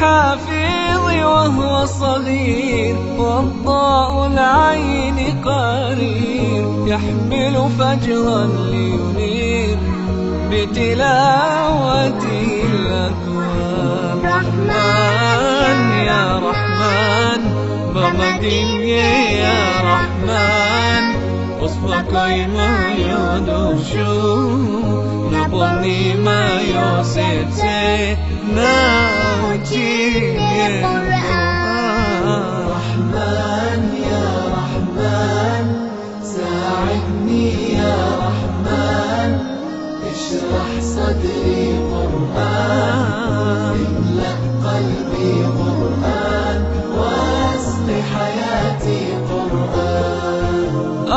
الحافظ وهو صغير وضاء العين قرير يحمل فجرا لينير بتلاوته الأكوان رحمن يا رحمن بمدين يا رحمن أصبحك ما يدوشو نبني ما يوسيت ناوتي رحمن يا رحمن ساعدني يا رحمن اشرح صدري قرآن املأ قلبي قرآن واسق حياتي قرآن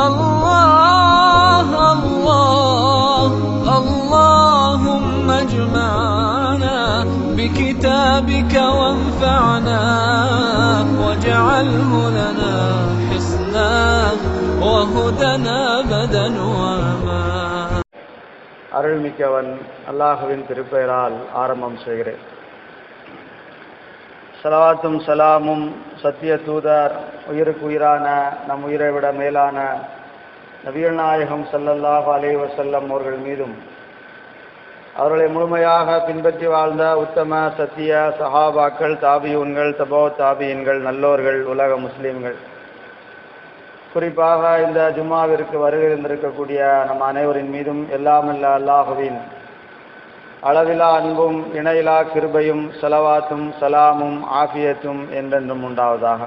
الله الله اللهم اجمعنا بكتابك وانفعنا واجعله لنا حسنا وهدنا بدا وما அருள்மிக்கவன் அல்லாஹுவின் திருப்பெயரால் ஆரம்பம் செய்கிறேன் சலவாத்தும் சலாமும் சத்திய தூதர் உயிருக்கு உயிரான நம் உயிரை விட மேலான நபிகள் நாயகம் ஸல்லல்லாஹு அலைஹி வஸல்லம் அவர்கள் மீதும் அவர்களை முழுமையாக பின்பற்றி வாழ்ந்த உத்தம சத்திய சஹாபாக்கள் தாபியூன்கள் தபோ தாபியன்கள் நல்லோர்கள் உலக முஸ்லீம்கள் குறிப்பாக இந்த ஜும்மாவிற்கு வருகை இருந்திருக்கக்கூடிய நம் அனைவரின் மீதும் எல்லாமல்ல அல்லாஹுவின் அளவிலா அன்பும் இணையிலா கிருபையும் சலவாத்தும் சலாமும் ஆஃபியத்தும் என்றென்றும் உண்டாவதாக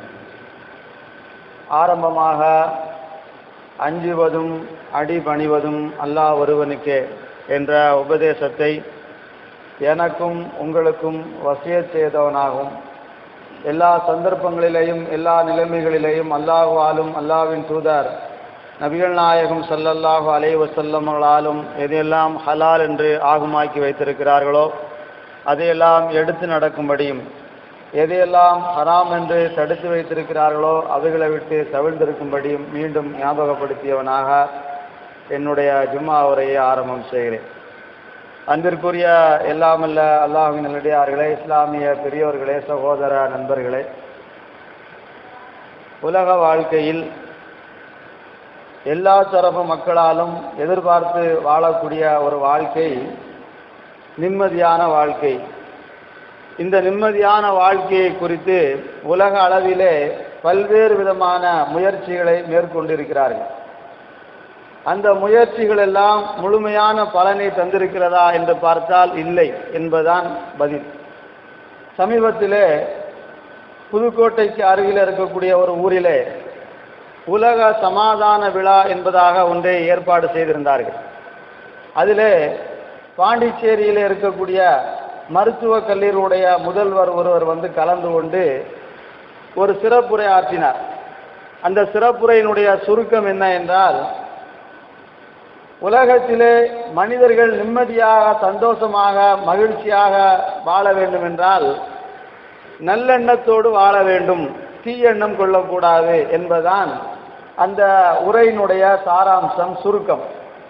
ஆரம்பமாக அஞ்சுவதும் அடிபணிவதும் அல்லாஹ் ஒருவனுக்கே என்ற உபதேசத்தை எனக்கும் உங்களுக்கும் வசியச் செய்தவனாகும் எல்லா சந்தர்ப்பங்களிலேயும் எல்லா நிலைமைகளிலேயும் அல்லாஹுவாலும் அல்லாஹ்வின் தூதர் நபிகள் நாயகம் ஸல்லல்லாஹு அலைஹி வஸல்லம் அவர்களாலும் எதையெல்லாம் ஹலால் என்று ஆகுமாக்கி வைத்திருக்கிறார்களோ அதையெல்லாம் எடுத்து நடக்கும்படியும் எதையெல்லாம் ஹராம் என்று தடுத்து வைத்திருக்கிறார்களோ அவைகளை விட்டு தவிர்ந்திருக்கும்படியும் மீண்டும் ஞாபகப்படுத்தியவனாக என்னுடைய ஜும்மா உரையை ஆரம்பம் செய்கிறேன் அன்பிற்குரிய எல்லாமல்ல அல்லாஹின் நல்லடியார்களே இஸ்லாமிய பெரியோர்களே சகோதர நண்பர்களே உலக வாழ்க்கையில் எல்லா தரப்பு மக்களாலும் எதிர்பார்த்து வாழக்கூடிய ஒரு வாழ்க்கை நிம்மதியான வாழ்க்கை இந்த நிம்மதியான வாழ்க்கையை குறித்து உலக அளவிலே பல்வேறு விதமான முயற்சிகளை மேற்கொண்டிருக்கிறார்கள் அந்த முயற்சிகள் எல்லாம் முழுமையான பலனை தந்திருக்கிறதா என்று பார்த்தால் இல்லை என்பதுதான் பதில் சமீபத்திலே புதுக்கோட்டைக்கு அருகில் இருக்கக்கூடிய ஒரு ஊரிலே உலக சமாதான விழா என்பதாக ஒன்றை ஏற்பாடு செய்திருந்தார்கள் அதிலே பாண்டிச்சேரியில் இருக்கக்கூடிய மருத்துவக் கல்லூரியுடைய முதல்வர் ஒருவர் வந்து கலந்து கொண்டு ஒரு சிறப்புரை ஆற்றினார் அந்த சிறப்புரையினுடைய சுருக்கம் என்ன என்றால் உலகத்திலே மனிதர்கள் நிம்மதியாக சந்தோஷமாக மகிழ்ச்சியாக வாழ வேண்டும் என்றால் நல்லெண்ணத்தோடு வாழ வேண்டும் தீயெண்ணம் கொள்ளக்கூடாது என்பதுதான் அந்த உரையினுடைய சாராம்சம் சுருக்கம்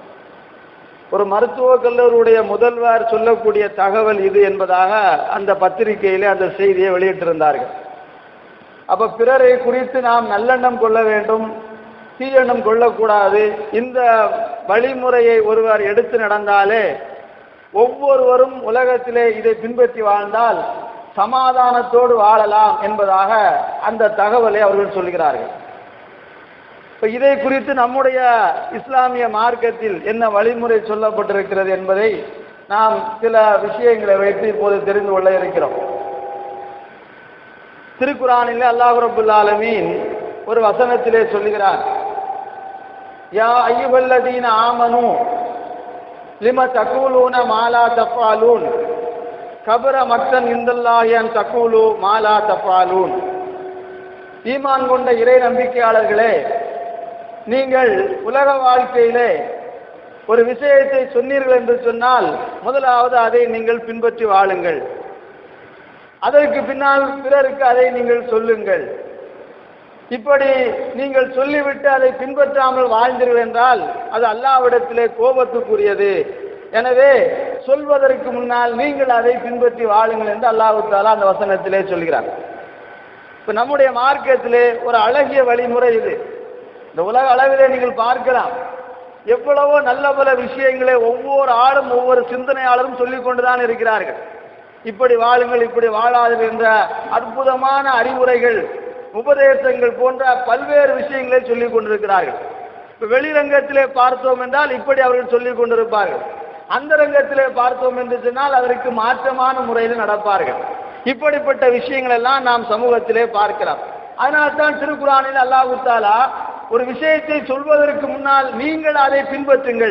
ஒரு மருத்துவக் கல்லூரியுடைய முதல்வர் சொல்லக்கூடிய தகவல் இது என்பதாக அந்த பத்திரிகையிலே அந்த செய்தியை வெளியிட்டிருந்தார்கள் அப்ப பிறரை குறித்து நாம் நல்லெண்ணம் கொள்ள வேண்டும் தீயெண்ணம் கொள்ளக்கூடாது இந்த வழிமுறையை ஒருவர் எடுத்து நடந்தாலே ஒவ்வொருவரும் உலகத்திலே இதை பின்பற்றி வாழ்ந்தால் சமாதானத்தோடு வாழலாம் என்பதாக அந்த தகவலை அவர்கள் சொல்கிறார்கள் இப்ப இதை குறித்து நம்முடைய இஸ்லாமிய மார்க்கத்தில் என்ன வழிமுறை சொல்லப்பட்டிருக்கிறது என்பதை நாம் சில விஷயங்களை வைத்து இப்போது தெரிந்து கொள்ள இருக்கிறோம் திருக்குறானிலே அல்லாஹ் ரபுல் ஆலமீன் ஒரு வசனத்திலே சொல்லுகிறார் யா ஐயுவல்லதீன ஆமனு லிம தகூலூன மாலா தஃபாலூன் கபர மக்தன் இந்தல்லாஹியன் தகூலு மாலா தஃபாலூன் ஈமான் கொண்ட இறை நம்பிக்கையாளர்களே நீங்கள் உலக வாழ்க்கையிலே ஒரு விஷயத்தை சொன்னீர்கள் என்று சொன்னால் முதலாவது அதை நீங்கள் பின்பற்றி வாழுங்கள் அதற்கு பின்னால் பிறருக்கு அதை நீங்கள் சொல்லுங்கள் இப்படி நீங்கள் சொல்லிவிட்டு அதை பின்பற்றாமல் வாழ்ந்தீர்கள் என்றால் அது அல்லாவிடத்திலே கோபத்துக்குரியது எனவே சொல்வதற்கு முன்னால் நீங்கள் அதை பின்பற்றி வாழுங்கள் என்று அல்லாஹு தாலா அந்த வசனத்திலே சொல்கிறார் இப்ப நம்முடைய மார்க்கத்திலே ஒரு அழகிய வழிமுறை இது இந்த உலக அளவிலே நீங்கள் பார்க்கலாம் எவ்வளவோ நல்ல பல விஷயங்களை ஒவ்வொரு ஆளும் ஒவ்வொரு சிந்தனையாளரும் சொல்லிக் கொண்டுதான் இருக்கிறார்கள் இப்படி வாழுங்கள் இப்படி வாழாதீர்கள் என்ற அற்புதமான அறிவுரைகள் உபதேசங்கள் போன்ற பல்வேறு விஷயங்களை சொல்லிக் கொண்டிருக்கிறார்கள் இப்ப வெளிரங்கத்திலே பார்த்தோம் என்றால் இப்படி அவர்கள் சொல்லிக் கொண்டிருப்பார்கள் அந்த ரங்கத்திலே பார்த்தோம் என்று சொன்னால் அதற்கு மாற்றமான முறையில் நடப்பார்கள் இப்படிப்பட்ட விஷயங்கள் எல்லாம் நாம் சமூகத்திலே பார்க்கலாம் அதனால்தான் திருக்குறானில் அல்லாஹு தாலா ஒரு விஷயத்தை சொல்வதற்கு முன்னால் நீங்கள் அதை பின்பற்றுங்கள்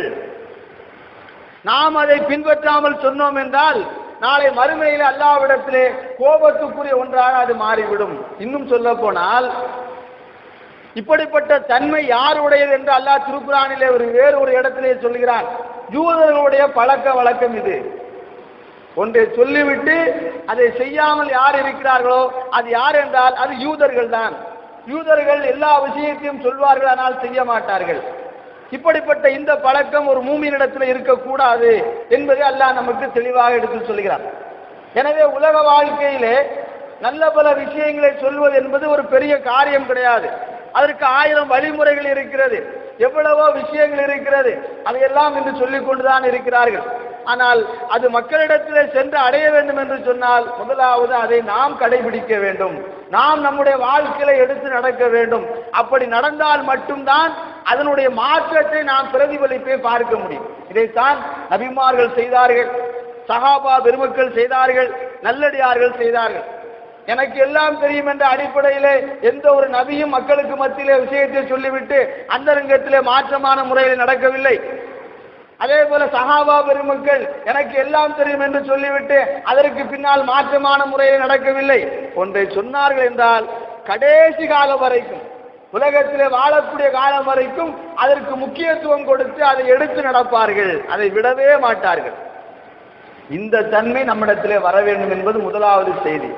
நாம் அதை பின்பற்றாமல் சொன்னோம் என்றால் நாளை மறுமையில் அல்லாவிடத்திலே கோபத்துக்குரிய ஒன்றாக அது மாறிவிடும் இன்னும் சொல்ல போனால் இப்படிப்பட்ட தன்மை யாருடையது என்று அல்லாஹ் திருக்குறானிலே ஒரு வேறு ஒரு இடத்திலே சொல்கிறான் யூதர்களுடைய பழக்க வழக்கம் இது ஒன்றை சொல்லிவிட்டு அதை செய்யாமல் யார் இருக்கிறார்களோ அது யார் என்றால் அது யூதர்கள் தான் யூதர்கள் எல்லா விஷயத்தையும் சொல்வார்கள் ஆனால் செய்ய மாட்டார்கள் இப்படிப்பட்ட இந்த பழக்கம் ஒரு மூமியினிடத்தில் இருக்கக்கூடாது என்பதை அல்லாஹ் நமக்கு தெளிவாக எடுத்து சொல்கிறார் எனவே உலக வாழ்க்கையிலே நல்ல பல விஷயங்களை சொல்வது என்பது ஒரு பெரிய காரியம் கிடையாது அதற்கு ஆயிரம் வழிமுறைகள் இருக்கிறது எவ்வளவோ விஷயங்கள் இருக்கிறது அதையெல்லாம் இன்று சொல்லிக் கொண்டுதான் இருக்கிறார்கள் ஆனால் அது மக்களிடத்திலே சென்று அடைய வேண்டும் என்று சொன்னால் முதலாவது அதை நாம் கடைபிடிக்க வேண்டும் நாம் நம்முடைய வாழ்க்கையில எடுத்து நடக்க வேண்டும் அப்படி நடந்தால் மட்டும்தான் அதனுடைய மாற்றத்தை நாம் பிரதிபலிப்பை பார்க்க முடியும் இதைத்தான் நபிமார்கள் செய்தார்கள் சஹாபா பெருமக்கள் செய்தார்கள் நல்லடியார்கள் செய்தார்கள் எனக்கு எல்லாம் தெரியும் என்ற அடிப்படையிலே எந்த ஒரு நபியும் மக்களுக்கு மத்தியிலே விஷயத்தை சொல்லிவிட்டு அந்த ரங்கத்திலே மாற்றமான முறையில் நடக்கவில்லை அதே போல சஹாபா பெருமக்கள் எனக்கு எல்லாம் தெரியும் என்று சொல்லிவிட்டு அதற்கு பின்னால் மாற்றமான முறையில் நடக்கவில்லை ஒன்றை சொன்னார்கள் என்றால் கடைசி காலம் வரைக்கும் உலகத்திலே வாழக்கூடிய காலம் வரைக்கும் அதற்கு முக்கியத்துவம் கொடுத்து அதை எடுத்து நடப்பார்கள் அதை விடவே மாட்டார்கள் இந்த தன்மை நம்மிடத்திலே வர வேண்டும் என்பது முதலாவது செய்தி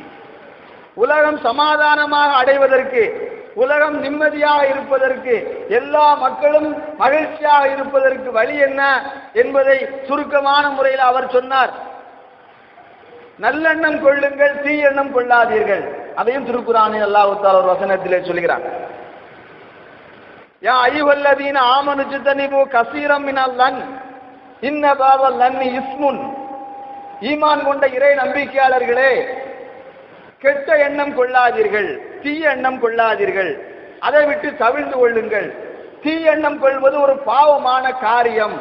உலகம் சமாதானமாக அடைவதற்கு உலகம் நிம்மதியாக இருப்பதற்கு எல்லா மக்களும் மகிழ்ச்சியாக இருப்பதற்கு வழி என்ன என்பதை சுருக்கமான முறையில் அவர் சொன்னார் நல்லெண்ணம் கொள்ளுங்கள் தீயெண்ணம் கொள்ளாதீர்கள் அதையும் திருக்குறானில் அல்லாஹுத்தால் ஒரு வசனத்திலே சொல்கிறார் யா ஐவல்லதீன ஆமனுச்சு தனிபு கசீரம் மினல் லன் இன்ன பாவல் லன்னி இஸ்முன் ஈமான் கொண்ட இறை நம்பிக்கையாளர்களே கெட்ட எண்ணம் கொள்ளாதீர்கள் தீய எண்ணம் கொள்ளாதீர்கள் அதை விட்டு தவிழ்ந்து கொள்ளுங்கள் தீய எண்ணம் கொள்வது ஒரு பாவமான காரியம்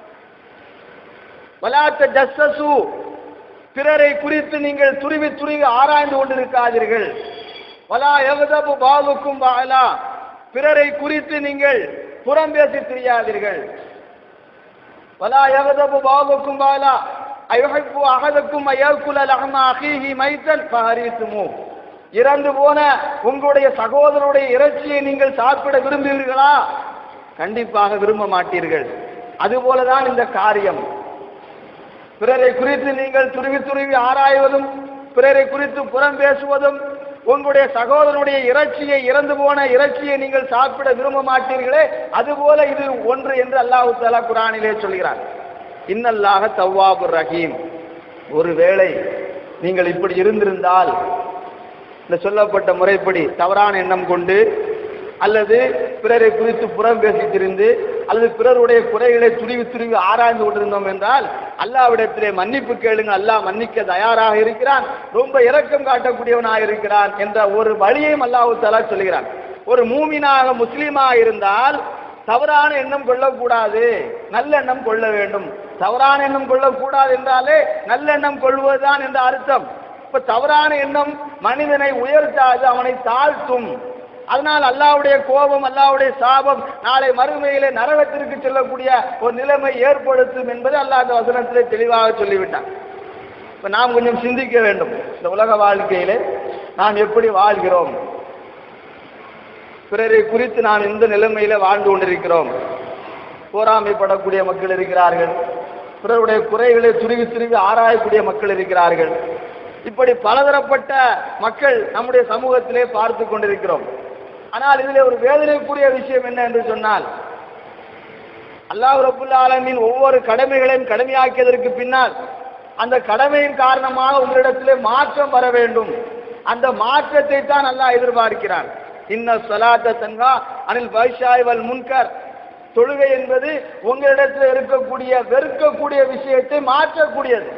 வலாத்த ஜஸ்ஸசு பிறரை குறித்து நீங்கள் துருவி துருவி ஆராய்ந்து கொண்டிருக்காதீர்கள் வலா எவதபு பாவுக்கும் பாலா பிறரை குறித்து நீங்கள் புறம் பேசி தெரியாதீர்கள் வலா எவதபு பாவுக்கும் பாலா அயுஹிப்பு அகதக்கும் அயர்குல லஹம அஹீஹி மைத்தன் ஃபஹரித்துமு இறந்து போன உங்களுடைய சகோதரருடைய இறைச்சியை நீங்கள் சாப்பிட விரும்புவீர்களா கண்டிப்பாக விரும்ப மாட்டீர்கள் அதுபோலதான் இந்த காரியம் பிறரை குறித்து நீங்கள் துருவி துருவி ஆராய்வதும் பிறரை குறித்து புறம் பேசுவதும் உங்களுடைய சகோதரனுடைய இறைச்சியை இறந்து போன இறைச்சியை நீங்கள் சாப்பிட விரும்ப மாட்டீர்களே அதுபோல இது ஒன்று என்று அல்லாஹு தலா குரானிலே சொல்கிறார் இன்னல்லாக தவ்வாபுர் ரஹீம் ஒருவேளை நீங்கள் இப்படி இருந்திருந்தால் இந்த சொல்லப்பட்ட முறைப்படி தவறான எண்ணம் கொண்டு அல்லது பிறரை குறித்து புறம் பேசித்திருந்து அல்லது பிறருடைய குறைகளை துருவி துருவி ஆராய்ந்து கொண்டிருந்தோம் என்றால் அல்லாவிடத்திலே மன்னிப்பு கேளுங்க அல்லாஹ் மன்னிக்க தயாராக இருக்கிறான் ரொம்ப இரக்கம் காட்டக்கூடியவனாக இருக்கிறான் என்ற ஒரு வழியையும் அல்லாஹு தலா சொல்கிறான் ஒரு மூமினாக முஸ்லீமாக இருந்தால் தவறான எண்ணம் கொள்ளக்கூடாது நல்ல எண்ணம் கொள்ள வேண்டும் தவறான எண்ணம் கொள்ளக்கூடாது என்றாலே நல்லெண்ணம் கொள்வதுதான் என்ற அர்த்தம் இப்ப தவறான எண்ணம் மனிதனை உயர்த்தாது அவனை தாழ்த்தும் அதனால் அல்லாவுடைய கோபம் அல்லாவுடைய சாபம் நாளை மறுமையிலே நரகத்திற்கு செல்லக்கூடிய ஒரு நிலைமை ஏற்படுத்தும் என்பதை அல்லாஹ் அந்த வசனத்திலே தெளிவாக சொல்லிவிட்டான் இப்ப நாம் கொஞ்சம் சிந்திக்க வேண்டும் இந்த உலக வாழ்க்கையிலே நாம் எப்படி வாழ்கிறோம் பிறரை குறித்து நாம் எந்த நிலைமையில வாழ்ந்து கொண்டிருக்கிறோம் போராமைப்படக்கூடிய மக்கள் இருக்கிறார்கள் பிறருடைய குறைகளை துருவி துருவி ஆராயக்கூடிய மக்கள் இருக்கிறார்கள் இப்படி பலதரப்பட்ட மக்கள் நம்முடைய சமூகத்திலே பார்த்து கொண்டிருக்கிறோம் ஆனால் இதிலே ஒரு வேதனைக்குரிய விஷயம் என்ன என்று சொன்னால் அல்லாஹ் ரபுல் ஆலமீன் ஒவ்வொரு கடமைகளையும் கடமையாக்கியதற்கு பின்னால் அந்த கடமையின் காரணமாக உங்களிடத்திலே மாற்றம் வர வேண்டும் அந்த மாற்றத்தை தான் அல்லாஹ் எதிர்பார்க்கிறான் இன்ன சலாத்த தன்ஹா அனில் பைஷாய் வல் முன்கர் தொழுகை என்பது உங்களிடத்தில் இருக்கக்கூடிய வெறுக்கக்கூடிய விஷயத்தை மாற்றக்கூடியது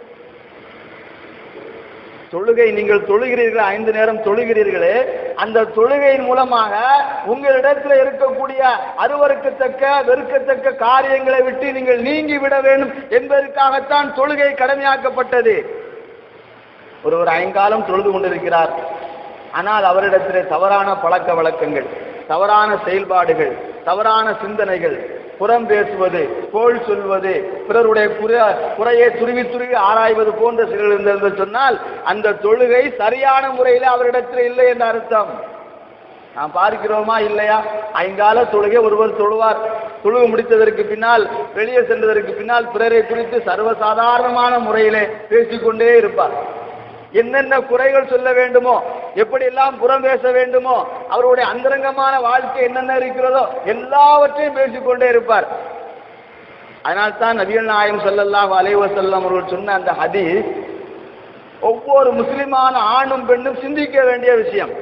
தொழுகை நீங்கள் தொழுகிறீர்கள் ஐந்து நேரம் தொழுகிறீர்களே அந்த தொழுகையின் மூலமாக உங்களிடத்தில் இருக்கக்கூடிய அருவருக்கத்தக்க வெறுக்கத்தக்க காரியங்களை விட்டு நீங்கள் நீங்கி விட வேண்டும் என்பதற்காகத்தான் தொழுகை கடமையாக்கப்பட்டது ஒருவர் ஐங்காலம் தொழுது கொண்டிருக்கிறார் ஆனால் அவரிடத்திலே தவறான பழக்க வழக்கங்கள் தவறான செயல்பாடுகள் தவறான சிந்தனைகள் புறம் பேசுவது கோள் சொல்வது பிறருடைய குறை குறையை துருவி துருவி ஆராய்வது போன்ற சிலர் இருந்தது சொன்னால் அந்த தொழுகை சரியான முறையில் அவரிடத்தில் இல்லை என்ற அர்த்தம் நாம் பார்க்கிறோமா இல்லையா ஐங்கால தொழுகை ஒருவர் தொழுவார் தொழுகு முடித்ததற்கு பின்னால் வெளியே சென்றதற்கு பின்னால் பிறரை குறித்து சர்வசாதாரணமான முறையிலே பேசிக்கொண்டே இருப்பார் என்னென்ன குறைகள் சொல்ல வேண்டுமோ எப்படியெல்லாம் புறம் பேச வேண்டுமோ அவருடைய அந்தரங்கமான வாழ்க்கை என்னென்ன இருக்கிறதோ எல்லாவற்றையும் பேசிக்கொண்டே இருப்பார் அதனால்தான் நபிகள் நாயம் ஸல்லல்லாஹு அலைஹி வஸல்லம் அவர்கள் சொன்ன அந்த ஹதீஸ் ஒவ்வொரு முஸ்லிமான ஆணும் பெண்ணும் சிந்திக்க வேண்டிய விஷயம்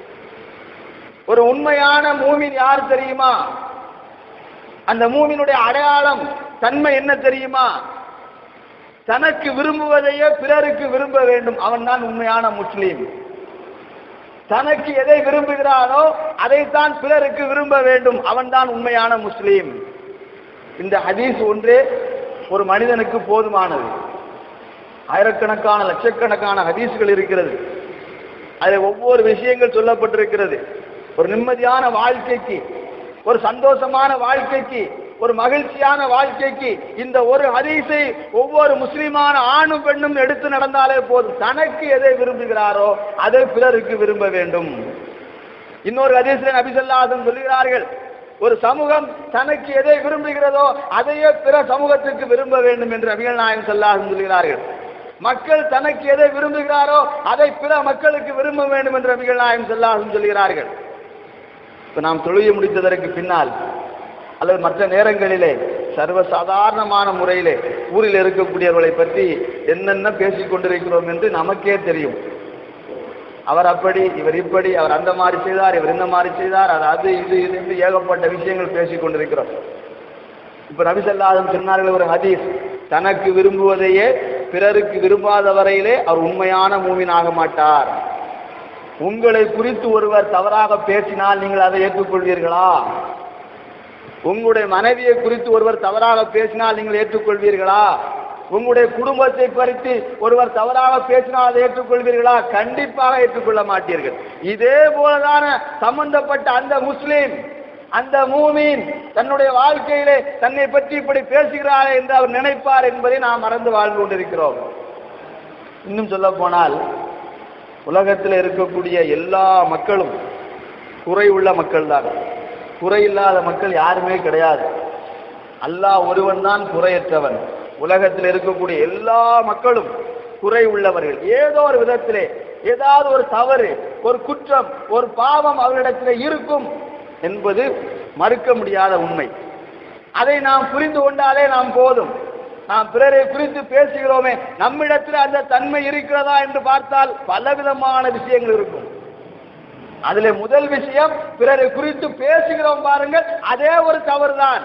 ஒரு உண்மையான மூமின் யார் தெரியுமா அந்த மூமினுடைய அடையாளம் தன்மை என்ன தெரியுமா தனக்கு விரும்புவதையே பிறருக்கு விரும்ப வேண்டும் அவன் தான் உண்மையான முஸ்லீம் தனக்கு எதை விரும்புகிறானோ அதைத்தான் பிறருக்கு விரும்ப வேண்டும் அவன் தான் உண்மையான முஸ்லீம் இந்த ஹதீஸ் ஒன்றே ஒரு மனிதனுக்கு போதுமானது ஆயிரக்கணக்கான லட்சக்கணக்கான ஹதீஸ்கள் இருக்கிறது அதில் ஒவ்வொரு விஷயங்கள் சொல்லப்பட்டிருக்கிறது ஒரு நிம்மதியான வாழ்க்கைக்கு ஒரு சந்தோஷமான வாழ்க்கைக்கு ஒரு மகிழ்ச்சியான வாழ்க்கைக்கு இந்த ஒரு ஹதீஸை ஒவ்வொரு முஸ்லிமான ஆணும் பெண்ணும் எடுத்து நடந்தாலே போதும் தனக்கு எதை விரும்புகிறாரோ அதை பிறருக்கு விரும்ப வேண்டும் இன்னொரு ஹதீஸில் நபிசல்லாசன் சொல்லுகிறார்கள் ஒரு சமூகம் தனக்கு எதை விரும்புகிறதோ அதையே பிற சமூகத்துக்கு விரும்ப வேண்டும் என்று அபிகள் நாயகம் சொல்லாசன் சொல்கிறார்கள் மக்கள் தனக்கு எதை விரும்புகிறாரோ அதை பிற மக்களுக்கு விரும்ப வேண்டும் என்று அபிகள் நாயகம் சொல்லாசன் சொல்கிறார்கள் இப்ப நாம் தொழுகை முடித்ததற்கு பின்னால் அல்லது மற்ற நேரங்களிலே சர்வசாதாரணமான முறையிலே ஊரில் இருக்கக்கூடியவர்களை பற்றி என்னென்ன பேசிக் கொண்டிருக்கிறோம் என்று நமக்கே தெரியும் அவர் அப்படி இவர் இப்படி அவர் அந்த மாதிரி செய்தார் இவர் இந்த மாதிரி செய்தார் அது அது இது இது என்று ஏகப்பட்ட விஷயங்கள் பேசிக் கொண்டிருக்கிறோம் இப்ப நபிசல்லாதம் சொன்னார்கள் ஒரு ஹதீஸ் தனக்கு விரும்புவதையே பிறருக்கு விரும்பாத வரையிலே அவர் உண்மையான மூவினாக மாட்டார் உங்களை குறித்து ஒருவர் தவறாக பேசினால் நீங்கள் அதை ஏற்றுக்கொள்வீர்களா உங்களுடைய மனைவியை குறித்து ஒருவர் தவறாக பேசினால் நீங்கள் ஏற்றுக்கொள்வீர்களா உங்களுடைய குடும்பத்தை குறித்து ஒருவர் தவறாக பேசினால் அதை ஏற்றுக்கொள்வீர்களா கண்டிப்பாக ஏற்றுக்கொள்ள மாட்டீர்கள் இதே போலதான சம்பந்தப்பட்ட அந்த முஸ்லீம் அந்த மூமீன் தன்னுடைய வாழ்க்கையிலே தன்னை பற்றி இப்படி பேசுகிறாரே என்று அவர் நினைப்பார் என்பதை நாம் மறந்து வாழ்ந்து கொண்டிருக்கிறோம் இன்னும் சொல்ல போனால் உலகத்தில் இருக்கக்கூடிய எல்லா மக்களும் குறை உள்ள மக்கள் தான் குறை இல்லாத மக்கள் யாருமே கிடையாது அல்லாஹ் ஒருவன் தான் குறையற்றவன் உலகத்தில் இருக்கக்கூடிய எல்லா மக்களும் குறை உள்ளவர்கள் ஏதோ ஒரு விதத்திலே ஏதாவது ஒரு தவறு ஒரு குற்றம் ஒரு பாவம் அவர்களிடத்தில் இருக்கும் என்பது மறுக்க முடியாத உண்மை அதை நாம் புரிந்து கொண்டாலே நாம் போதும் நாம் பிறரை குறித்து பேசுகிறோமே நம்மிடத்தில் அந்த தன்மை இருக்கிறதா என்று பார்த்தால் பலவிதமான விஷயங்கள் இருக்கும் அதிலே முதல் விஷயம் பிறரை குறித்து பேசுகிறோம் பாருங்கள் அதே ஒரு தவறுதான்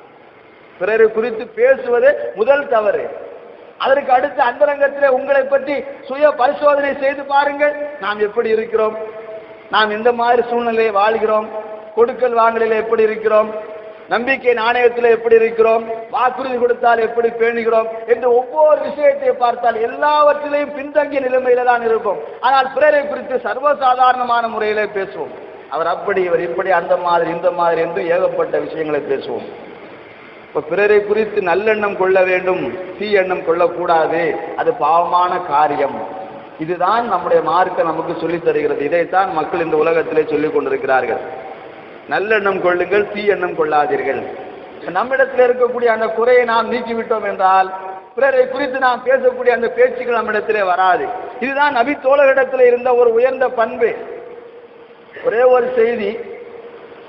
பிறரை குறித்து பேசுவது முதல் தவறு அதற்கு அடுத்து அந்தரங்கத்திலே உங்களை பற்றி சுய பரிசோதனை செய்து பாருங்கள் நாம் எப்படி இருக்கிறோம் நாம் எந்த மாதிரி சூழ்நிலையை வாழ்கிறோம் கொடுக்கல் வாங்கலில் எப்படி இருக்கிறோம் நம்பிக்கை நாணயத்தில் எப்படி இருக்கிறோம் வாக்குறுதி கொடுத்தால் எப்படி பேணுகிறோம் என்று ஒவ்வொரு விஷயத்தை பார்த்தால் எல்லாவற்றிலையும் பின்தங்கிய நிலைமையில தான் இருப்போம் ஆனால் பிறரை குறித்து சர்வசாதாரணமான முறையிலே பேசுவோம் அவர் அப்படி இவர் இப்படி அந்த மாதிரி இந்த மாதிரி என்று ஏகப்பட்ட விஷயங்களை பேசுவோம் இப்ப பிறரை குறித்து நல்லெண்ணம் கொள்ள வேண்டும் தீ எண்ணம் கொள்ளக்கூடாது அது பாவமான காரியம் இதுதான் நம்முடைய மார்க்க நமக்கு சொல்லித் தருகிறது இதைத்தான் மக்கள் இந்த உலகத்திலே சொல்லிக் கொண்டிருக்கிறார்கள் நல்லெண்ணம் கொள்ளுங்கள் தீ எண்ணம் கொள்ளாதீர்கள் நம்மிடத்தில் இருக்கக்கூடிய அந்த குறையை நாம் நீக்கிவிட்டோம் என்றால் பிறரை குறித்து நாம் பேசக்கூடிய அந்த பேச்சுக்கள் நம்மிடத்திலே வராது இதுதான் நபி தோழரிடத்தில் இருந்த ஒரு உயர்ந்த பண்பு ஒரே ஒரு செய்தி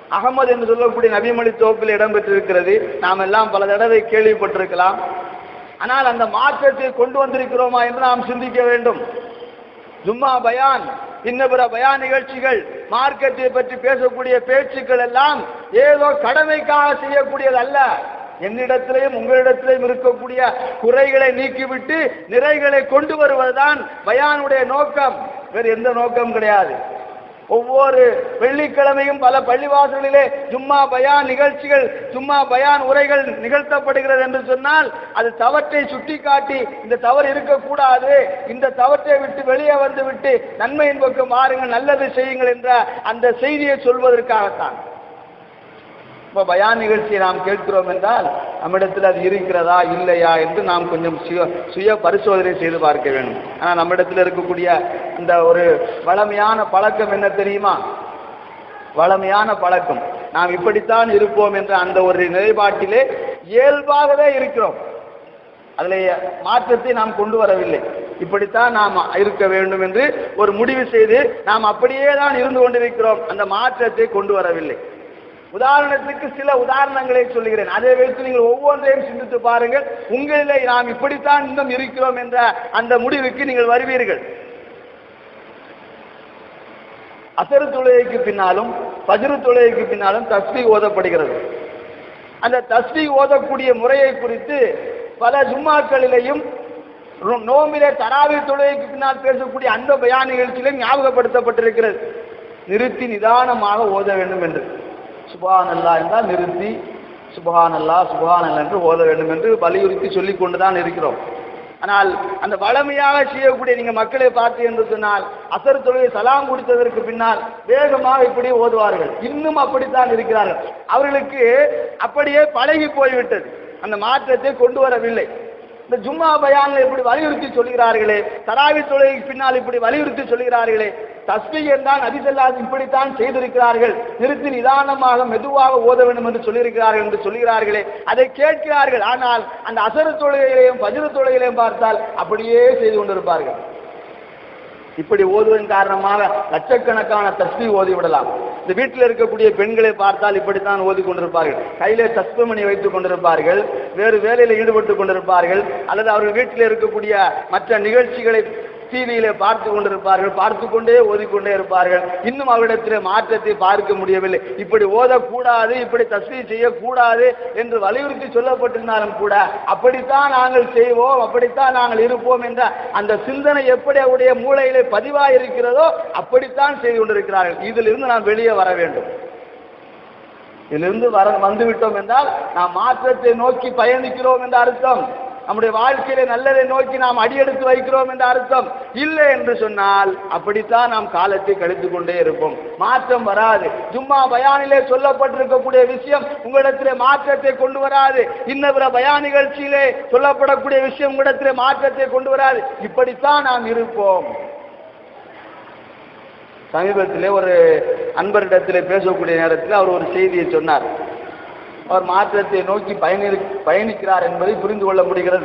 அகமது என்று சொல்லக்கூடிய நபிமொழி தொகுப்பில் இடம்பெற்றிருக்கிறது நாம் எல்லாம் பல தடவை கேள்விப்பட்டிருக்கலாம் ஆனால் அந்த மாற்றத்தை கொண்டு வந்திருக்கிறோமா என்று நாம் சிந்திக்க வேண்டும் ஜும்மா பயான் இன்ன பிற பயான் நிகழ்ச்சிகள் மார்க்கத்தை பற்றி பேசக்கூடிய பேச்சுக்கள் எல்லாம் ஏதோ கடமைக்காக செய்யக்கூடியது அல்ல என்னிடத்திலேயும் உங்களிடத்திலேயும் இருக்கக்கூடிய குறைகளை நீக்கிவிட்டு நிறைகளை கொண்டு வருவதுதான் பயானுடைய நோக்கம் வேறு எந்த நோக்கம் கிடையாது ஒவ்வொரு வெள்ளிக்கிழமையும் பல பள்ளிவாசல்களிலே ஜும்மா பயான் நிகழ்ச்சிகள் ஜும்மா பயான் உரைகள் நிகழ்த்தப்படுகிறது என்று சொன்னால் அது தவற்றை சுட்டிக்காட்டி இந்த தவறு இருக்கக்கூடாது இந்த தவற்றை விட்டு வெளியே வந்து விட்டு நன்மையின் பக்கம் மாறுங்கள் நல்லது செய்யுங்கள் என்ற அந்த செய்தியை சொல்வதற்காகத்தான் இப்போ பயான் நிகழ்ச்சியை நாம் கேட்கிறோம் என்றால் நம்மிடத்தில் அது இருக்கிறதா இல்லையா என்று நாம் கொஞ்சம் சுய சுய பரிசோதனை செய்து பார்க்க வேண்டும் ஆனால் நம்மிடத்தில் இருக்கக்கூடிய அந்த ஒரு வளமையான பழக்கம் என்ன தெரியுமா வளமையான பழக்கம் நாம் இப்படித்தான் இருப்போம் என்ற அந்த ஒரு நிலைப்பாட்டிலே இயல்பாகவே இருக்கிறோம் அதில் மாற்றத்தை நாம் கொண்டு வரவில்லை இப்படித்தான் நாம் இருக்க வேண்டும் என்று ஒரு முடிவு செய்து நாம் அப்படியே தான் இருந்து கொண்டிருக்கிறோம் அந்த மாற்றத்தை கொண்டு வரவில்லை உதாரணத்துக்கு சில உதாரணங்களை சொல்லுகிறேன் அதை வைத்து நீங்கள் ஒவ்வொன்றையும் சிந்தித்து பாருங்கள் உங்களிலே நாம் இப்படித்தான் இன்னும் இருக்கிறோம் என்ற அந்த முடிவுக்கு நீங்கள் வருவீர்கள் அசரு தொழுகைக்கு பின்னாலும் பஜ்ரு தொழுகைக்கு பின்னாலும் தஸ்பீ ஓதப்படுகிறது அந்த தஸ்பீ ஓதக்கூடிய முறையை குறித்து பல ஜும்மாக்களிலேயும் நோ- நோம்பிலே தராவி தொழுகைக்கு பின்னால் பேசக்கூடிய அந்த பயான் நிகழ்ச்சியிலும் ஞாபகப்படுத்தப்பட்டிருக்கிறது நிறுத்தி நிதானமாக ஓத வேண்டும் என்று சுபான் அல்லா என்றால் நிறுத்தி சுபஹான் அல்லா சுபஹான் அல்லா என்று ஓத வேண்டும் என்று வலியுறுத்தி சொல்லிக் கொண்டுதான் இருக்கிறோம் ஆனால் அந்த வளமையாக செய்யக்கூடிய நீங்க மக்களை பார்த்து என்று சொன்னால் அசர் தொழுகை சலாம் குடித்ததற்கு பின்னால் வேகமாக இப்படி ஓதுவார்கள் இன்னும் அப்படித்தான் இருக்கிறார்கள் அவர்களுக்கு அப்படியே பழகி போய்விட்டது அந்த மாற்றத்தை கொண்டு வரவில்லை இந்த ஜும்மா பயான்ல இப்படி வலியுறுத்தி சொல்கிறார்களே தராவி தொழுகைக்கு பின்னால் இப்படி வலியுறுத்தி சொல்கிறார்களே தஸ்பீக் என்றால் நபிசல்லாஸ் இப்படித்தான் செய்திருக்கிறார்கள் நிறுத்தி நிதானமாக மெதுவாக ஓத வேண்டும் என்று சொல்லியிருக்கிறார்கள் என்று சொல்கிறார்களே அதை கேட்கிறார்கள் ஆனால் அந்த அசரு தொழுகையிலையும் பஜ்ரு தொழுகையிலையும் பார்த்தால் அப்படியே செய்து கொண்டிருப்பார்கள் இப்படி ஓதுவதன் காரணமாக லட்சக்கணக்கான தஸ்பி ஓதி விடலாம் இந்த வீட்டில் இருக்கக்கூடிய பெண்களை பார்த்தால் இப்படித்தான் ஓதி கொண்டிருப்பார்கள் கையிலே தஸ்பமணி வைத்துக் கொண்டிருப்பார்கள் வேறு வேலையில் ஈடுபட்டு கொண்டிருப்பார்கள் அல்லது அவர்கள் வீட்டில் இருக்கக்கூடிய மற்ற நிகழ்ச்சிகளை டிவியிலே பார்த்து கொண்டிருப்பார்கள் பார்த்து கொண்டே ஓதிக்கொண்டே இருப்பார்கள் இன்னும் அவரிடத்தில் மாற்றத்தை பார்க்க முடியவில்லை இப்படி ஓதக்கூடாது இப்படி தஸ்மீ செய்யக்கூடாது என்று வலியுறுத்தி சொல்லப்பட்டிருந்தாலும் கூட அப்படித்தான் நாங்கள் செய்வோம் அப்படித்தான் நாங்கள் இருப்போம் என்ற அந்த சிந்தனை எப்படி அவருடைய மூளையிலே பதிவாக இருக்கிறதோ அப்படித்தான் செய்து கொண்டிருக்கிறார்கள் இதிலிருந்து நாம் வெளியே வர வேண்டும் இதிலிருந்து வர வந்து விட்டோம் என்றால் நாம் மாற்றத்தை நோக்கி பயணிக்கிறோம் என்ற அர்த்தம் நம்முடைய வாழ்க்கையில நல்லதை நோக்கி நாம் அடியெடுத்து வைக்கிறோம் என்ற அர்த்தம் இல்லை என்று சொன்னால் அப்படித்தான் நாம் காலத்தை கழித்துக் கொண்டே இருப்போம் மாற்றம் வராது ஜும்மா பயானிலே சொல்லப்பட்டிருக்கக்கூடிய விஷயம் உங்களிடத்திலே மாற்றத்தை கொண்டு வராது இன்ன பிற பயான் நிகழ்ச்சியிலே சொல்லப்படக்கூடிய விஷயம் உங்களிடத்திலே மாற்றத்தை கொண்டு வராது இப்படித்தான் நாம் இருப்போம் சமீபத்திலே ஒரு அன்பரிடத்திலே பேசக்கூடிய நேரத்தில் அவர் ஒரு செய்தியை சொன்னார் அவர் மாற்றத்தை நோக்கி பயணி பயணிக்கிறார் என்பதை புரிந்து கொள்ள முடிகிறது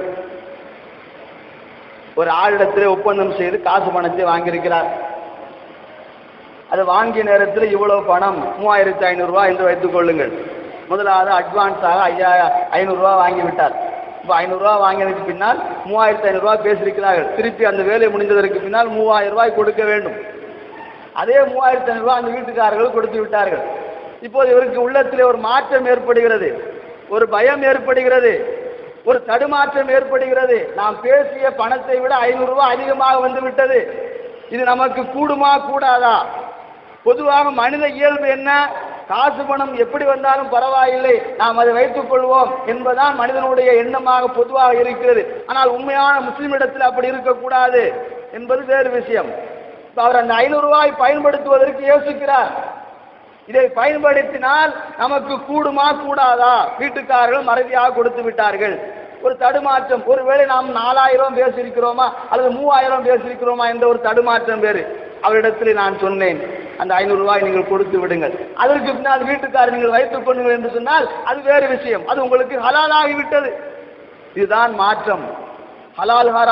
ஒரு ஆளிடத்திலே ஒப்பந்தம் செய்து காசு பணத்தை வாங்கியிருக்கிறார் அது வாங்கிய நேரத்தில் இவ்வளவு பணம் மூவாயிரத்தி ஐநூறுரூவா என்று வைத்துக் கொள்ளுங்கள் முதலாவது அட்வான்ஸாக ஐயா ஐநூறுரூவா வாங்கி விட்டார் இப்போ ஐநூறுரூவா வாங்கியதுக்கு பின்னால் மூவாயிரத்தி ஐநூறுரூவா பேசியிருக்கிறார்கள் திருப்பி அந்த வேலை முடிந்ததற்கு பின்னால் மூவாயிரம் ரூபாய் கொடுக்க வேண்டும் அதே மூவாயிரத்தி ஐநூறுரூவா அந்த வீட்டுக்காரர்கள் கொடுத்து விட்டார்கள் இப்போது இவருக்கு உள்ளத்திலே ஒரு மாற்றம் ஏற்படுகிறது ஒரு பயம் ஏற்படுகிறது ஒரு தடுமாற்றம் ஏற்படுகிறது நாம் பேசிய பணத்தை விட ஐநூறு ரூபாய் அதிகமாக வந்து விட்டது இது நமக்கு கூடுமா கூடாதா பொதுவாக மனித இயல்பு என்ன காசு பணம் எப்படி வந்தாலும் பரவாயில்லை நாம் அதை வைத்துக் கொள்வோம் என்பதுதான் மனிதனுடைய எண்ணமாக பொதுவாக இருக்கிறது ஆனால் உண்மையான முஸ்லிமிடத்தில் அப்படி இருக்கக்கூடாது என்பது வேறு விஷயம் இப்ப அவர் அந்த ஐநூறு ரூபாய் பயன்படுத்துவதற்கு யோசிக்கிறார் இதை பயன்படுத்தினால் நமக்கு கூடுமா கூடாதா வீட்டுக்காரர்கள் மறதியாக கொடுத்து விட்டார்கள் ஒரு தடுமாற்றம் ஒருவேளை நாம் நாலாயிரம் பேசியிருக்கிறோமா அல்லது மூவாயிரம் பேசியிருக்கிறோமா என்ற ஒரு தடுமாற்றம் வேறு அவரிடத்தில் நான் சொன்னேன் அந்த ஐநூறு ரூபாய் நீங்கள் கொடுத்து விடுங்கள் அதற்கு பின்னால் வீட்டுக்காரர் நீங்கள் வைத்துக் கொள்ளுங்கள் என்று சொன்னால் அது வேறு விஷயம் அது உங்களுக்கு ஹலாலாகி விட்டது இதுதான் மாற்றம் ஹலால் ஹராம்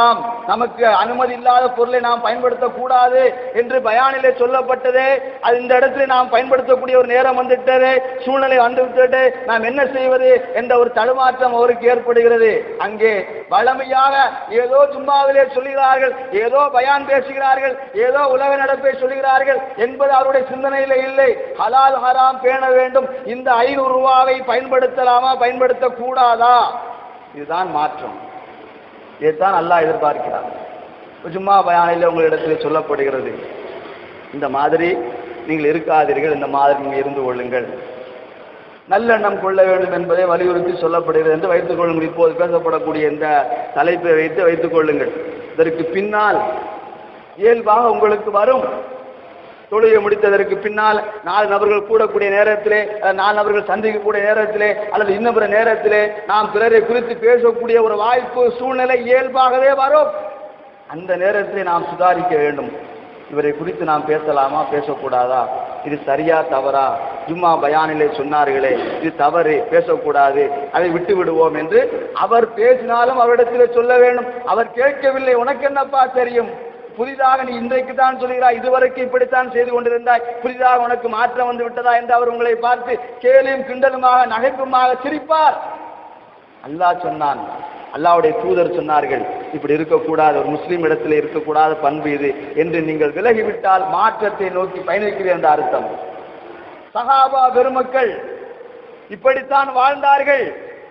நமக்கு அனுமதி இல்லாத பொருளை நாம் பயன்படுத்தக்கூடாது என்று பயானிலே சொல்லப்பட்டதே அது இந்த இடத்துல நாம் பயன்படுத்தக்கூடிய ஒரு நேரம் வந்துவிட்டது சூழ்நிலை வந்துவிட்டது நாம் என்ன செய்வது என்ற ஒரு தடுமாற்றம் அவருக்கு ஏற்படுகிறது அங்கே வளமையாக ஏதோ சும்மாவிலே சொல்கிறார்கள் ஏதோ பயான் பேசுகிறார்கள் ஏதோ உலக நடப்பை சொல்கிறார்கள் என்பது அவருடைய சிந்தனையில இல்லை ஹலால் ஹராம் பேண வேண்டும் இந்த ஐநூறு ரூபாவை பயன்படுத்தலாமா பயன்படுத்த கூடாதா இதுதான் மாற்றம் இதைத்தான் அல்லாஹ் எதிர்பார்க்கிறார் சும்மா பயானில் உங்களிடத்தில் சொல்லப்படுகிறது இந்த மாதிரி நீங்கள் இருக்காதீர்கள் இந்த மாதிரி நீங்கள் இருந்து கொள்ளுங்கள் நல்லெண்ணம் கொள்ள வேண்டும் என்பதை வலியுறுத்தி சொல்லப்படுகிறது என்று வைத்துக் கொள்ளுங்கள் இப்போது பேசப்படக்கூடிய இந்த தலைப்பை வைத்து வைத்துக் கொள்ளுங்கள் இதற்கு பின்னால் இயல்பாக உங்களுக்கு வரும் தொழுகை முடித்ததற்கு பின்னால் நாலு நபர்கள் கூடக்கூடிய நேரத்திலே அல்லது நாலு நபர்கள் சந்திக்கக்கூடிய நேரத்திலே அல்லது இன்னும் பிற நேரத்திலே நாம் பிறரை குறித்து பேசக்கூடிய ஒரு வாய்ப்பு சூழ்நிலை இயல்பாகவே வரும் அந்த நேரத்திலே நாம் சுதாரிக்க வேண்டும் இவரை குறித்து நாம் பேசலாமா பேசக்கூடாதா இது சரியா தவறா ஜும்மா பயானிலே சொன்னார்களே இது தவறு பேசக்கூடாது அதை விட்டு விடுவோம் என்று அவர் பேசினாலும் அவரிடத்திலே சொல்ல வேண்டும் அவர் கேட்கவில்லை உனக்கு என்னப்பா தெரியும் புதிதாக நீ இன்றைக்கு தான் சொல்கிறாய் இதுவரைக்கும் இப்படித்தான் செய்து கொண்டிருந்தாய் புதிதாக உனக்கு மாற்றம் வந்து விட்டதா என்று அவர் உங்களை பார்த்து கேலியும் கிண்டலுமாக நகைப்புமாக சிரிப்பார் அல்லாஹ் சொன்னான் அல்லாஹ்வுடைய தூதர் சொன்னார்கள் இப்படி இருக்கக்கூடாது ஒரு முஸ்லீம் இடத்துல இருக்கக்கூடாத பண்பு இது என்று நீங்கள் விலகிவிட்டால் மாற்றத்தை நோக்கி பயணிக்கிறேன் என்ற அர்த்தம் சஹாபா பெருமக்கள் இப்படித்தான் வாழ்ந்தார்கள்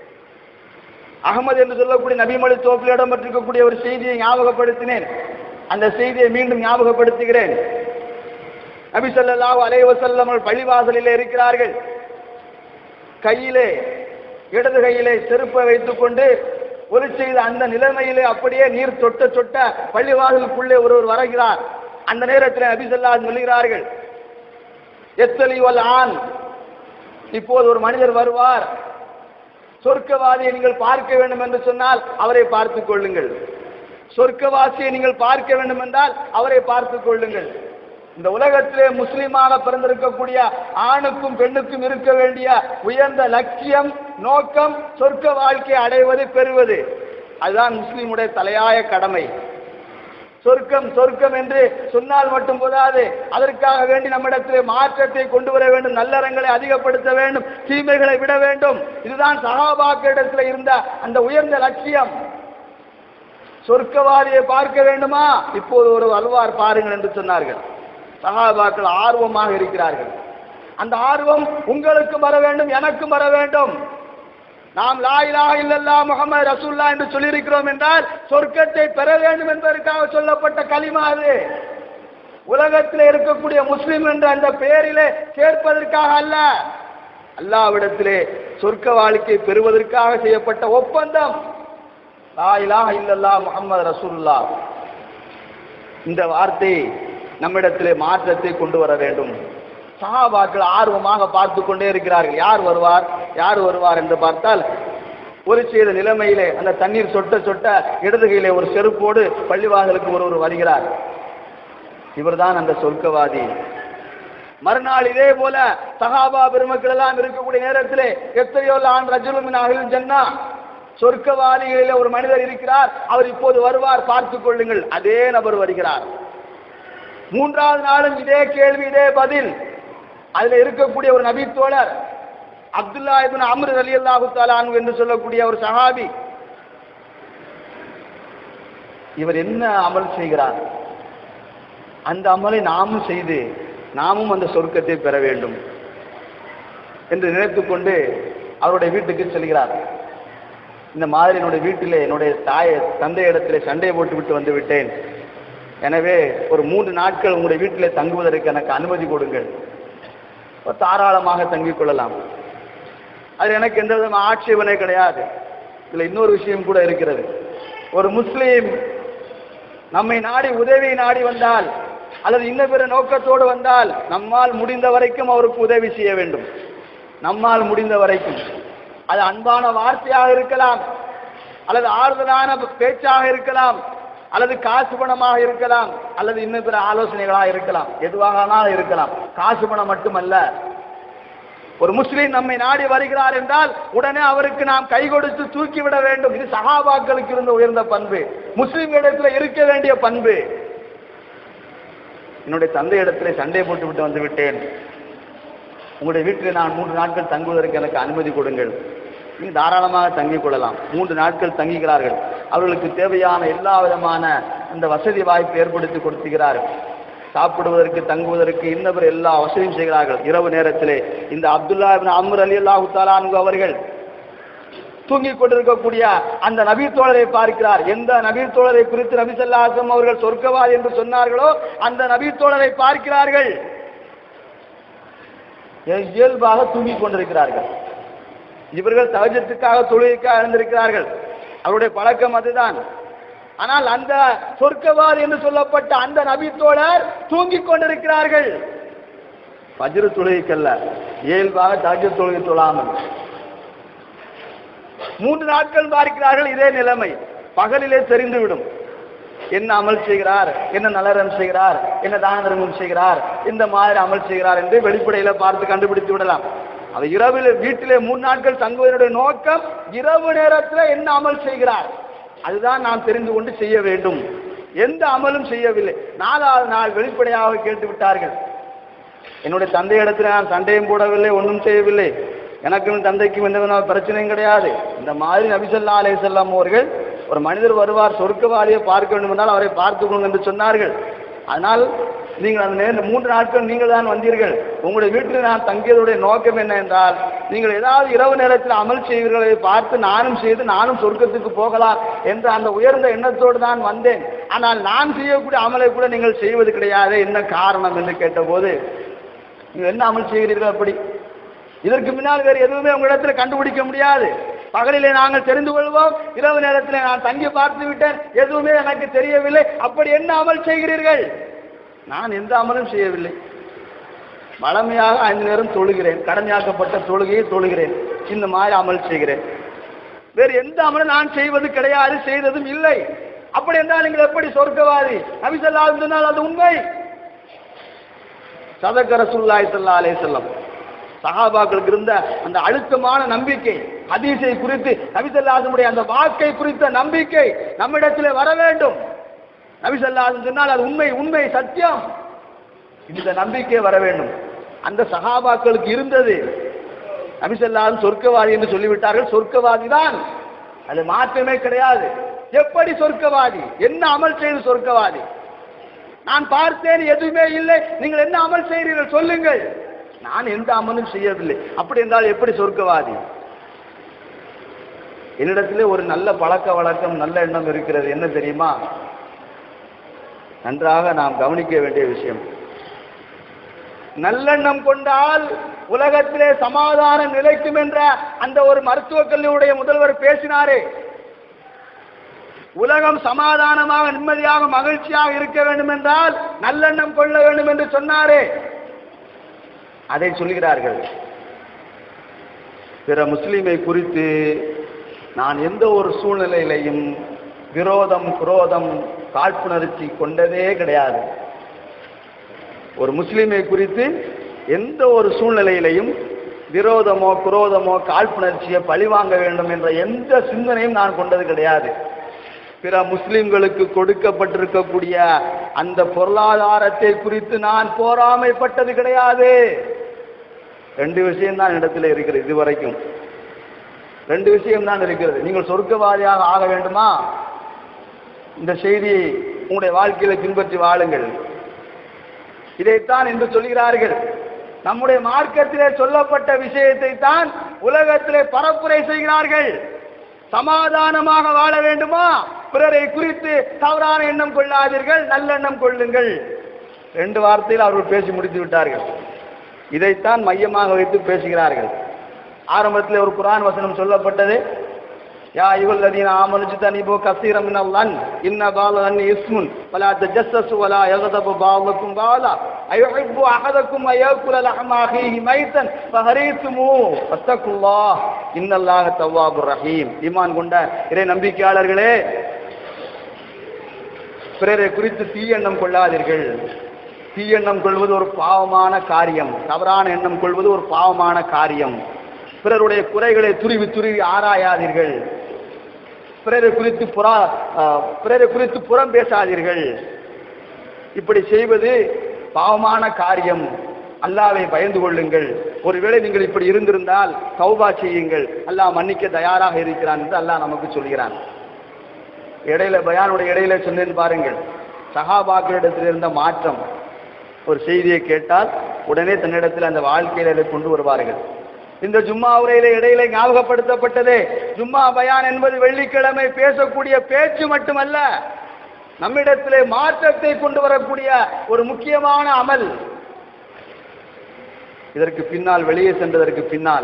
அகமது என்று சொல்லக்கூடிய நபிமொழி தோப்பில் இடம்பெற்றிருக்கக்கூடிய ஒரு செய்தியை ஞாபகப்படுத்தினேன் அந்த செய்தியை மீண்டும் ஞாபகப்படுத்துகிறேன் நபி ஸல்லல்லாஹு அலைஹி வஸல்லம் அவர்கள் பள்ளிவாசலிலே இருக்கிறார்கள் கையிலே இடது கையிலே செருப்பை வைத்துக்கொண்டு ஒரு செய்த அந்த நிலைமையிலே அப்படியே நீர் தொட்ட தொட்ட பள்ளிவாசலுக்குள்ளே ஒருவர் வருகிறார் அந்த நேரத்தில் நபி ஸல்லல்லாஹு சொல்கிறார்கள் எத்தலி வல் ஆண் இப்போது ஒரு மனிதர் வருவார் சொர்க்கவாதியை நீங்கள் பார்க்க வேண்டும் என்று சொன்னால் அவரை பார்த்துக் கொள்ளுங்கள் சொர்க்கவாசியை நீங்கள் பார்க்க வேண்டும் என்றால் அவரை பார்த்துக் கொள்ளுங்கள் இந்த உலகத்திலே முஸ்லிமாக பிறந்திருக்கக்கூடிய ஆணுக்கும் பெண்ணுக்கும் இருக்க வேண்டிய உயர்ந்த லட்சியம் நோக்கம் சொர்க்க வாழ்க்கை அடைவது பெறுவது அதுதான் முஸ்லிமுடைய தலையாய கடமை சொர்க்கம் சொர்க்கம் என்று சொன்னால் மட்டும் போதாது அதற்காக வேண்டி நம்மிடத்திலே மாற்றத்தை கொண்டு வர வேண்டும் நல்லறங்களை அதிகப்படுத்த வேண்டும் தீமைகளை விட வேண்டும் இதுதான் சகாபாக்களிடத்தில் இருந்த அந்த உயர்ந்த லட்சியம் சொர்க்கவாதியை பார்க்க வேண்டுமா இப்போது ஒரு அல்வார் பாருங்கள் என்று சொன்னார்கள் சகாபாக்கள் ஆர்வமாக இருக்கிறார்கள் அந்த ஆர்வம் உங்களுக்கும் வர வேண்டும் எனக்கும் வர வேண்டும் நாம் லா இலாஹ இல்லல்லா முகமது ரசூல்லா என்று சொல்லியிருக்கிறோம் என்றால் சொர்க்கத்தை பெற வேண்டும் என்பதற்காக சொல்லப்பட்ட கலிமா அது உலகத்தில் இருக்கக்கூடிய முஸ்லிம் என்ற அந்த பெயரிலே சேர்ப்பதற்காக அல்ல அல்லாவிடத்திலே சொர்க்க வாழ்க்கை பெறுவதற்காக செய்யப்பட்ட ஒப்பந்தம் லா இலாஹ இல்லல்லா முகமது ரசூல்லா இந்த வார்த்தை நம்மிடத்திலே மாற்றத்தை கொண்டு வர வேண்டும் சஹாபாக்கள் ஆர்வமாக பார்த்து கொண்டே இருக்கிறார்கள் யார் வருவார் யார் வருவார் என்று பார்த்தால் ஒரு செய்த நிலைமையிலே அந்த தண்ணீர் சொட்ட சொட்ட இடது கையிலே ஒரு செருப்போடு பள்ளிவாசலுக்கு ஒருவர் வருகிறார் இவர்தான் அந்த சொர்க்கவாதி மறுநாள் இதே போல சஹாபா பெருமக்கள் எல்லாம் இருக்கக்கூடிய நேரத்திலே எத்தனையோ ஆண் ரஜுலுமின் அகில் ஜன்னா சொர்க்கவாதிகளிலே ஒரு மனிதர் இருக்கிறார் அவர் இப்போது வருவார் பார்த்துக் கொள்ளுங்கள் அதே நபர் வருகிறார் மூன்றாவது நாளும் இதே கேள்வி இதே பதில் அதுல இருக்கக்கூடிய ஒரு நபி தோழர் அப்துல்லா இபின் அம்ரு அலி அல்லாஹு தாலானு என்று சொல்லக்கூடிய ஒரு சஹாபி இவர் என்ன அமல் செய்கிறார் அந்த அமலை நாமும் செய்து நாமும் அந்த சொர்க்கத்தை பெற வேண்டும் என்று நினைத்துக்கொண்டு அவருடைய வீட்டுக்கு செல்கிறார் இந்த மாதிரி என்னுடைய வீட்டிலே என்னுடைய தாயை தந்தை இடத்திலே சண்டையை போட்டு விட்டு வந்து விட்டேன் எனவே ஒரு மூன்று நாட்கள் உங்களுடைய வீட்டிலே தங்குவதற்கு எனக்கு அனுமதி கொடுங்கள் தாராளமாக தங்கிக் கொள்ளலாம் அது எனக்கு எந்த விதமான ஆட்சேபனை கிடையாது இதில் இன்னொரு விஷயம் கூட இருக்கிறது ஒரு முஸ்லீம் நம்மை நாடி உதவி நாடி வந்தால் அல்லது இன்னும் பிற நோக்கத்தோடு வந்தால் நம்மால் முடிந்த வரைக்கும் அவருக்கு உதவி செய்ய வேண்டும் நம்மால் முடிந்த வரைக்கும் அது அன்பான வார்த்தையாக இருக்கலாம் அல்லது ஆறுதலான பேச்சாக இருக்கலாம் அல்லது காசு பணமாக இருக்கலாம் அல்லது இன்னும் பிற ஆலோசனைகளாக இருக்கலாம் எதுவாக இருக்கலாம் காசு பணம் மட்டுமல்ல ஒரு முஸ்லீம் நம்மை நாடி வருகிறார் என்றால் உடனே அவருக்கு நாம் கை கொடுத்து தூக்கி விட வேண்டும் இது சஹாபாக்களுக்கு இருந்த உயர்ந்த பண்பு முஸ்லீம் இடத்துல இருக்க வேண்டிய பண்பு என்னுடைய தந்தை இடத்துல சண்டை போட்டு விட்டு வந்து விட்டேன் உங்களுடைய வீட்டில் நான் மூன்று நாட்கள் தங்குவதற்கு எனக்கு அனுமதி கொடுங்கள் நீங்கள் தாராளமாக தங்கிக் கொள்ளலாம் மூன்று நாட்கள் தங்குகிறார்கள் அவர்களுக்கு தேவையான எல்லா விதமான அந்த வசதி வாய்ப்பு ஏற்படுத்தி கொடுத்துகிறார் சாப்பிடுவதற்கு தங்குவதற்கு இன்னவர் எல்லா வசதியும் செய்கிறார்கள் இரவு நேரத்திலே இந்த அப்துல்லா இப்னு அம்ர் அலி அல்லாஹு தாலானு அவர்கள் தூங்கிக் கொண்டிருக்கக்கூடிய அந்த நபி தோழரை பார்க்கிறார் எந்த நபி தோழரை குறித்து நபி ஸல்லல்லாஹு அவர்கள் சொர்க்கவாதி என்று சொன்னார்களோ அந்த நபி தோழரை பார்க்கிறார்கள் இயல்பாக தூங்கிக் கொண்டிருக்கிறார்கள் இவர்கள் தவஜத்துக்காக தொழுகைக்காக இருந்திருக்கிறார்கள் அவருடைய பழக்கம் அதுதான் ஆனால் அந்த சொர்க்கவாதி என்று சொல்லப்பட்ட அந்த நபி தோழர் தூங்கிக் கொண்டிருக்கிறார்கள் பஜ்ரு தொழுகைக்கல்ல இயல்பாக தவஜத் தொழுகை தொழாமல் மூன்று நாட்கள் பார்க்கிறார்கள் இதே நிலைமை பகலிலே தெரிந்துவிடும் என்ன அமல் செய்கிறார் என்ன நலரம் செய்கிறார் என்ன தான தர்மம் செய்கிறார் இந்த மாதிரி அமல் செய்கிறார் என்று வெளிப்படையில பார்த்து கண்டுபிடித்து விடலாம் அது இரவில் வீட்டிலே மூணு நாட்கள் தங்குவதனுடைய நோக்கம் இரவு நேரத்தில் என்ன அமல் செய்கிறார் அதுதான் நாம் தெரிந்து கொண்டு செய்ய வேண்டும் எந்த அமலும் செய்யவில்லை நாலாவது நாள் வெளிப்படையாக கேட்டு விட்டார்கள் என்னுடைய தந்தை இடத்துல நான் சண்டையும் போடவில்லை ஒன்றும் செய்யவில்லை எனக்கும் தந்தைக்கும் எந்த விதமான பிரச்சனையும் கிடையாது இந்த மாதிரி நபிசல்லா அலே செல்லம் அவர்கள் ஒரு மனிதர் வருவார் சொர்க்கவாதியை பார்க்க வேண்டும் என்றால் அவரை பார்த்து கொள்ளுங்கள் என்று சொன்னார்கள் ஆனால் நீங்கள் அந்த நேரம் மூன்று நாட்கள் நீங்கள் தான் வந்தீர்கள் உங்களுடைய வீட்டில் நான் தங்கியதுடைய நோக்கம் என்ன என்றால் நீங்கள் ஏதாவது இரவு நேரத்தில் அமல் செய்வீர்களை பார்த்து நானும் செய்து நானும் சொர்க்கத்துக்கு போகலாம் என்ற அந்த உயர்ந்த எண்ணத்தோடு தான் வந்தேன் ஆனால் நான் செய்யக்கூடிய அமலை கூட நீங்கள் செய்வது கிடையாது என்ன காரணம் என்று கேட்டபோது நீங்கள் என்ன அமல் செய்கிறீர்கள் அப்படி இதற்கு முன்னால் வேறு எதுவுமே உங்களிடத்தில் கண்டுபிடிக்க முடியாது பகலிலே நாங்கள் தெரிந்து கொள்வோம் இரவு நேரத்தில் நான் தங்கி பார்த்து விட்டேன் எதுவுமே எனக்கு தெரியவில்லை அப்படி என்ன அமல் செய்கிறீர்கள் நான் எந்த அமலும் செய்யவில்லை வளமையாக ஐந்து நேரம் தொழுகிறேன் கடமையாக்கப்பட்ட தொழுகையை தொழுகிறேன் இந்த மாதிரி அமல் செய்கிறேன் வேறு எந்த அமலும் நான் செய்வது கிடையாது செய்ததும் இல்லை அப்படி என்றால் நீங்கள் எப்படி சொர்க்கவாதி நபிசல்லாஹு சொன்னால் அது உண்மை சதக்க ரசூல்லாய் சல்லா அலே செல்லம் சஹாபாக்களுக்கு இருந்த அந்த அழுத்தமான நம்பிக்கை ஹதீஸை குறித்து நபிசல்லாசனுடைய அந்த வாக்கை குறித்த நம்பிக்கை நம்மிடத்தில் வர வேண்டும் நபிசல்லாசன் சொன்னால் அது உண்மை உண்மை சத்தியம் இந்த நம்பிக்கை வர வேண்டும் அந்த சஹாபாக்களுக்கு இருந்தது நபிசல்லாசன் சொர்க்கவாதி என்று சொல்லிவிட்டார்கள் சொர்க்கவாதி தான் அது மாற்றமே கிடையாது எப்படி சொர்க்கவாதி என்ன அமல் செய்து சொர்க்கவாதி நான் பார்த்தேன் எதுவுமே இல்லை நீங்கள் என்ன அமல் செய்கிறீர்கள் சொல்லுங்கள் நான் எந்த அமலும் செய்யவில்லை அப்படி என்றால் எப்படி சொர்க்கவாதி என்னிடத்திலே ஒரு நல்ல பழக்க வழக்கம் நல்ல எண்ணம் இருக்கிறது என்ன தெரியுமா நன்றாக நாம் கவனிக்க வேண்டிய விஷயம் நல்லெண்ணம் கொண்டால் உலகத்திலே சமாதானம் நிலைக்கும் என்ற அந்த ஒரு மருத்துவக் கல்லூரியுடைய முதல்வர் பேசினாரே உலகம் சமாதானமாக நிம்மதியாக மகிழ்ச்சியாக இருக்க வேண்டும் என்றால் நல்லெண்ணம் கொள்ள வேண்டும் என்று சொன்னாரே அதை சொல்கிறார்கள் பிற முஸ்லிமை குறித்து நான் எந்த ஒரு சூழ்நிலையிலையும் விரோதம் குரோதம் காழ்ப்புணர்ச்சி கொண்டதே கிடையாது ஒரு முஸ்லிமை குறித்து எந்த ஒரு சூழ்நிலையிலையும் விரோதமோ குரோதமோ காழ்ப்புணர்ச்சியை பழிவாங்க வேண்டும் என்ற எந்த சிந்தனையும் நான் கொண்டது கிடையாது பிற முஸ்லிம்களுக்கு கொடுக்கப்பட்டிருக்கக்கூடிய அந்த பொருளாதாரத்தை குறித்து நான் போராமைப்பட்டது கிடையாது ரெண்டு விஷயம் தான் இடத்துல இருக்கிறது இதுவரைக்கும் ரெண்டு விஷயம் தான் இருக்கிறது நீங்கள் சொர்க்கவாதியாக ஆக வேண்டுமா இந்த செய்தியை உங்களுடைய வாழ்க்கையில பின்பற்றி வாழுங்கள் இதைத்தான் என்று சொல்கிறார்கள் நம்முடைய மார்க்கத்திலே சொல்லப்பட்ட விஷயத்தை தான் உலகத்திலே பரப்புரை செய்கிறார்கள் சமாதானமாக வாழ வேண்டுமா பிறரை குறித்து தவறான எண்ணம் கொள்ளாதீர்கள் நல்லெண்ணம் கொள்ளுங்கள் ரெண்டு வார்த்தையில் அவர்கள் பேசி முடித்து விட்டார்கள் இதைத்தான் மையமாக வைத்து பேசுகிறார்கள் ஆரம்பத்தில் ஒரு குரான் வசனம் சொல்லப்பட்டது யா ஐயுல்லதீன ஆமனுஜு தனிபு கசீரம் மினல்லன் இன்ன பாலன் இஸ்முன் வலா தஜஸ்ஸசு வலா யகதபு பாலக்கும் பாலா அயுஹிப்பு அஹதக்கும் அயக்குல லஹம அஹீஹி மைத்தன் ஃபஹரீத்துமு வத்தகுல்லாஹ் இன்னல்லாஹ தவ்வாபுர் ரஹீம் ஈமான் கொண்ட இறை நம்பிக்கையாளர்களே பிறரை குறித்து தீயெண்ணம் கொள்ளாதீர்கள் தீயெண்ணம் கொள்வது ஒரு பாவமான காரியம் தவறான எண்ணம் கொள்வது ஒரு பாவமான காரியம் பிறருடைய குறைகளை துருவி துருவி ஆராயாதீர்கள் பிறரை குறித்து புறா அஹ், பிறரை குறித்து புறம் பேசாதீர்கள் இப்படி செய்வது பாவமான காரியம் அல்லாவை பயந்து கொள்ளுங்கள் ஒருவேளை நீங்கள் இப்படி இருந்திருந்தால் தௌபா செய்யுங்கள் அல்லாஹ் மன்னிக்க தயாராக இருக்கிறான் என்று அல்லாஹ் நமக்கு சொல்கிறான் இடையில பயானுடைய இடையில சொன்னேன் பாருங்கள் சகாபாக்களிடத்தில் இருந்த மாற்றம் ஒரு செய்தியை கேட்டால் உடனே தன்னிடத்தில் அந்த வாழ்க்கையில அதை கொண்டு வருவார்கள் இந்த ஜும்மா உரையில இடையில ஞாபகப்படுத்தப்பட்டதே ஜும்மா பயான் என்பது வெள்ளிக்கிழமை பேசக்கூடிய பேச்சு மட்டுமல்ல நம்மிடத்திலே மாற்றத்தை கொண்டு வரக்கூடிய ஒரு முக்கியமான அமல் இதற்கு பின்னால் வெளியே சென்றதற்கு பின்னால்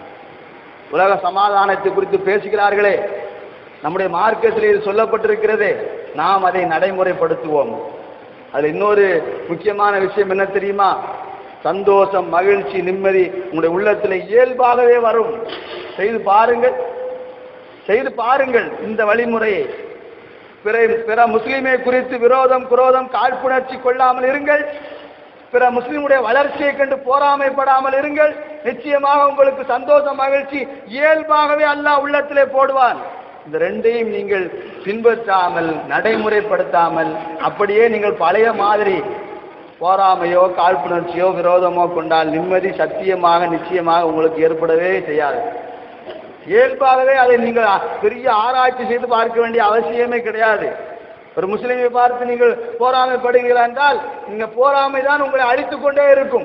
உலக சமாதானத்தை குறித்து பேசுகிறார்களே நம்முடைய மார்க்கத்தில் இது சொல்லப்பட்டிருக்கிறதே நாம் அதை நடைமுறைப்படுத்துவோம் அதுல இன்னொரு முக்கியமான விஷயம் என்ன தெரியுமா சந்தோஷம் மகிழ்ச்சி நிம்மதி உங்களுடைய உள்ளத்தில் இயல்பாகவே வரும் செய்து பாருங்கள் செய்து பாருங்கள் இந்த வழிமுறையை பிற பிற முஸ்லிமை குறித்து விரோதம் குரோதம் காழ்ப்புணர்ச்சி கொள்ளாமல் இருங்கள் பிற முஸ்லிமுடைய வளர்ச்சியை கண்டு போராமைப்படாமல் இருங்கள் நிச்சயமாக உங்களுக்கு சந்தோஷம் மகிழ்ச்சி இயல்பாகவே அல்லாஹ் உள்ளத்திலே போடுவான் இந்த ரெண்டையும் நீங்கள் பின்பற்றாமல் நடைமுறைப்படுத்தாமல் அப்படியே நீங்கள் பழைய மாதிரி போராமையோ காழ்ப்புணர்ச்சியோ விரோதமோ கொண்டால் நிம்மதி சத்தியமாக நிச்சயமாக உங்களுக்கு ஏற்படவே செய்யாது இயல்பாகவே அதை நீங்கள் பெரிய ஆராய்ச்சி செய்து பார்க்க வேண்டிய அவசியமே கிடையாது ஒரு முஸ்லிமை பார்த்து நீங்கள் போராமைப்படுகிறீர்கள் என்றால் நீங்க போராமை தான் உங்களை அழித்துக் கொண்டே இருக்கும்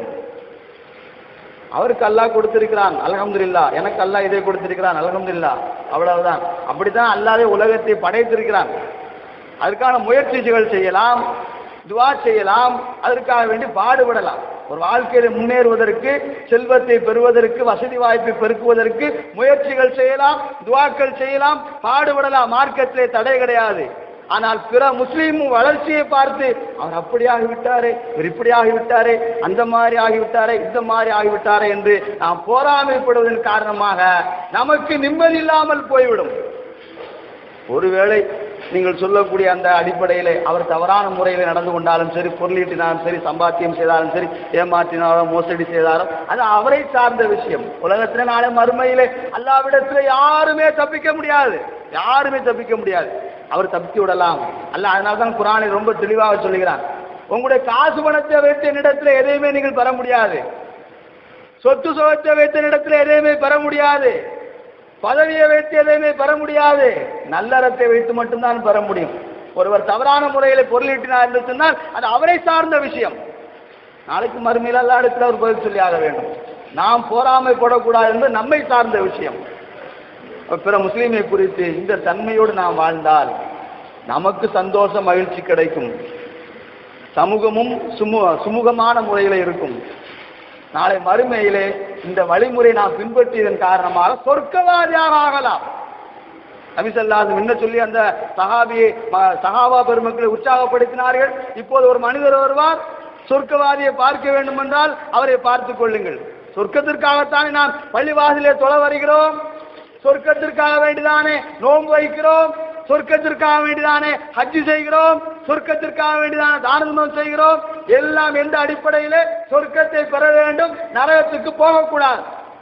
அவருக்கு அல்லாஹ் கொடுத்திருக்கிறான் அல்ஹம்துலில்லாஹ் எனக்கு அல்லாஹ் இதை கொடுத்திருக்கிறான் அல்ஹம்துலில்லாஹ் அவ்வளவுதான் அப்படித்தான் அல்லாஹ்வே உலகத்தை படைத்திருக்கிறான் அதற்கான முயற்சிகள் செய்யலாம் துவா செய்யலாம் அதற்காக வேண்டி பாடுபடலாம் ஒரு வாழ்க்கையில முன்னேறுவதற்கு செல்வத்தை பெறுவதற்கு வசதி வாய்ப்பை பெருக்குவதற்கு முயற்சிகள் செய்யலாம் துவாக்கள் செய்யலாம் பாடுபடலாம் மார்க்கத்திலே தடை கிடையாது ஆனால் பிற முஸ்லீமும் வளர்ச்சியை பார்த்து அவர் அப்படி ஆகிவிட்டாரே இவர் இப்படி ஆகிவிட்டாரே அந்த மாதிரி ஆகிவிட்டாரே இந்த மாதிரி ஆகிவிட்டாரே என்று நாம் போராமைப்படுவதன் காரணமாக நமக்கு நிம்மதி இல்லாமல் போய்விடும் ஒருவேளை நீங்கள் சொல்லக்கூடிய அந்த அடிப்படையில் அவர் தவறான முறையில் நடந்து கொண்டாலும் சரி பொருளீட்டினாலும் சரி சம்பாத்தியம் செய்தாலும் சரி ஏமாற்றினாலும் மோசடி செய்தாலும் அது அவரை சார்ந்த விஷயம் உலகத்தில் நாளை மறுமையிலே அல்லாவிடத்தில் யாருமே தப்பிக்க முடியாது யாருமே தப்பிக்க முடியாது அவர் தப்பித்து விடலாம் அல்ல அதனால தான் குரானை ரொம்ப தெளிவாக சொல்லுகிறான் உங்களுடைய காசு பணத்தை வைத்து என்னிடத்தில் எதையுமே நீங்கள் பெற முடியாது சொத்து சுகத்தை வைத்த இடத்துல எதையுமே பெற முடியாது பதவியை வைத்து எதையுமே பெற முடியாது நல்லறத்தை வைத்து மட்டும்தான் பெற முடியும் ஒருவர் தவறான முறையில் பொருளீட்டினார் என்று சொன்னால் அது அவரை சார்ந்த விஷயம் நாளைக்கு மறுமையில் எல்லா இடத்துல அவர் பதில் சொல்லி ஆக வேண்டும் நாம் போராமைப்படக்கூடாது என்பது நம்மை சார்ந்த விஷயம் பிற முஸ்லீமை குறித்து இந்த தன்மையோடு நாம் வாழ்ந்தால் நமக்கு சந்தோஷம் மகிழ்ச்சி கிடைக்கும் சமூகமும் சுமு சுமூகமான முறையில் இருக்கும் நாளை மறுமையிலே இந்த வழிமுறை நாம் பின்பற்றியதன் காரணமாக சொர்க்கவாதியாக ஆகலாம் நபிசல்லாஸ் என்ன சொல்லி அந்த சஹாபியை ம- சஹாபா பெருமக்களை உற்சாகப்படுத்தினார்கள் இப்போது ஒரு மனிதர் வருவார் சொர்க்கவாதியை பார்க்க வேண்டும் என்றால் அவரை பார்த்துக் கொள்ளுங்கள் சொர்க்கத்திற்காகத்தானே நாம் பள்ளிவாசலே தொலை வருகிறோம் சொர்க்கத்திற்காக வேண்டிதானே நோன்பு வைக்கிறோம் சொர்க்கத்திற்காக வேண்டிதானே ஹஜ்ஜு செய்கிறோம் சொர்க்கத்திற்காக வேண்டிதானே தானதம் செய்கிறோம் எல்லாம் எந்த அடிப்படையிலே சொர்க்கத்தை பெற வேண்டும் நரகத்துக்கு போகக்கூடாது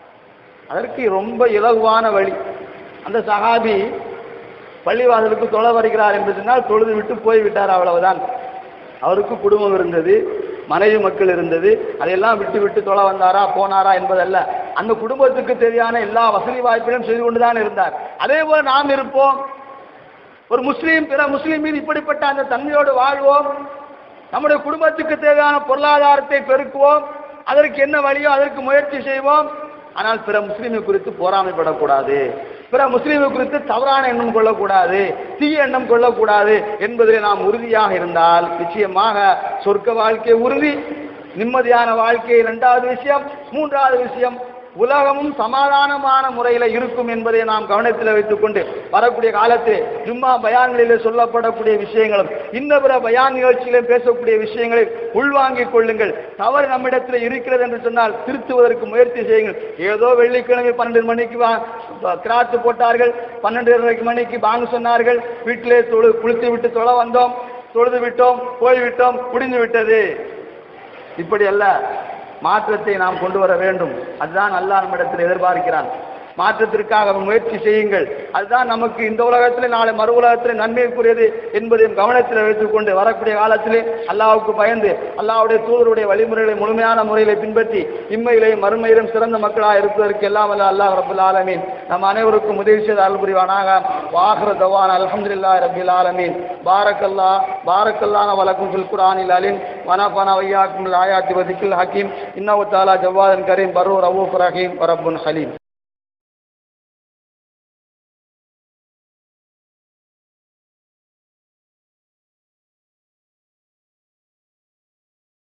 அதற்கு ரொம்ப இலகுவான வழி அந்த சஹாபி பள்ளிவாசலுக்கு தொலை வருகிறார் என்று சொன்னால் தொழுது விட்டு போய்விட்டார் அவ்வளவுதான் அவருக்கு குடும்பம் இருந்தது மனைவி மக்கள் இருந்தது அதையெல்லாம் விட்டு விட்டு தொலை வந்தாரா போனாரா என்பதல்ல அந்த குடும்பத்துக்கு தேவையான எல்லா வசதி வாய்ப்புகளும் செய்து கொண்டுதான் இருந்தார் அதே போல நாம் இருப்போம் ஒரு முஸ்லீம் பிற முஸ்லீம் மீது இப்படிப்பட்ட அந்த தன்மையோடு வாழ்வோம் நம்முடைய குடும்பத்துக்கு தேவையான பொருளாதாரத்தை பெருக்குவோம் அதற்கு என்ன வழியோ அதற்கு முயற்சி செய்வோம் ஆனால் பிற முஸ்லீமை குறித்து போராமைப்படக்கூடாது பிற முஸ்லீமை குறித்து தவறான எண்ணம் கொள்ளக்கூடாது தீய எண்ணம் கொள்ளக்கூடாது என்பதில் நாம் உறுதியாக இருந்தால் நிச்சயமாக சொர்க்க வாழ்க்கை உறுதி நிம்மதியான வாழ்க்கை இரண்டாவது விஷயம் மூன்றாவது விஷயம் உலகமும் சமாதானமான முறையில் இருக்கும் என்பதை நாம் கவனத்தில் வைத்துக்கொண்டு வரக்கூடிய காலத்தில் ஜும்மா பயான்களிலே சொல்லப்படக்கூடிய விஷயங்களும் இன்ன பிற பயான் நிகழ்ச்சியிலும் பேசக்கூடிய வேண்டிய உள்வாங்கிக் கொள்ளுங்கள் தவறு நம்மிடத்தில் இருக்கிறது என்று சொன்னால் திருத்துவதற்கு முயற்சி செய்யுங்கள் ஏதோ வெள்ளிக்கிழமை பன்னெண்டு மணிக்கு வா கிராத்து போட்டார்கள் பன்னெண்டு மணிக்கு பாங்கு சொன்னார்கள் வீட்டிலே தொழு குளித்து விட்டு தொலை வந்தோம் தொழுது விட்டோம் போய்விட்டோம் முடிந்து விட்டது இப்படி அல்ல மாற்றத்தை நாம் கொண்டு வர வேண்டும் அதுதான் அல்லாஹ் நம்மிடத்தில் எதிர்பார்க்கிறான் மாற்றத்திற்காக முயற்சி செய்யுங்கள் அதுதான் நமக்கு இந்த உலகத்தில் நாளை மறு உலகத்தில் நன்மைக்குரியது என்பதையும் கவனத்தில் வைத்துக்கொண்டு வரக்கூடிய காலத்திலே அல்லாஹ்வுக்கு பயந்து அல்லாஹ்வுடைய தூதருடைய வழிமுறைகளை முழுமையான முறையில் பின்பற்றி இம்மையிலையும் மறுமையிலும் சிறந்த மக்களாக இருப்பதற்கு எல்லாம் அல்ல அல்லாஹ் ரபுல் ஆலமீன் நம் அனைவருக்கும் உதவி செய்து அருள் புரிவானாக வாஹர தவான் அல்ஹம்துலில்லாஹி ரபில் ஆலமீன் பாரக்கல்லா பாரக்கல்லான வலக்கும் ஃபில் குர்ஆனில் அலீம் வனஃபனா வையாக்கும் ஆயாத்தி வதிக்கில் ஹக்கீம் இன்னஹு தஆலா ஜவ்வாதன் கரீம் பர்ரு ரவூஃப் ரஹீம் வரப்புன் ஹலீம்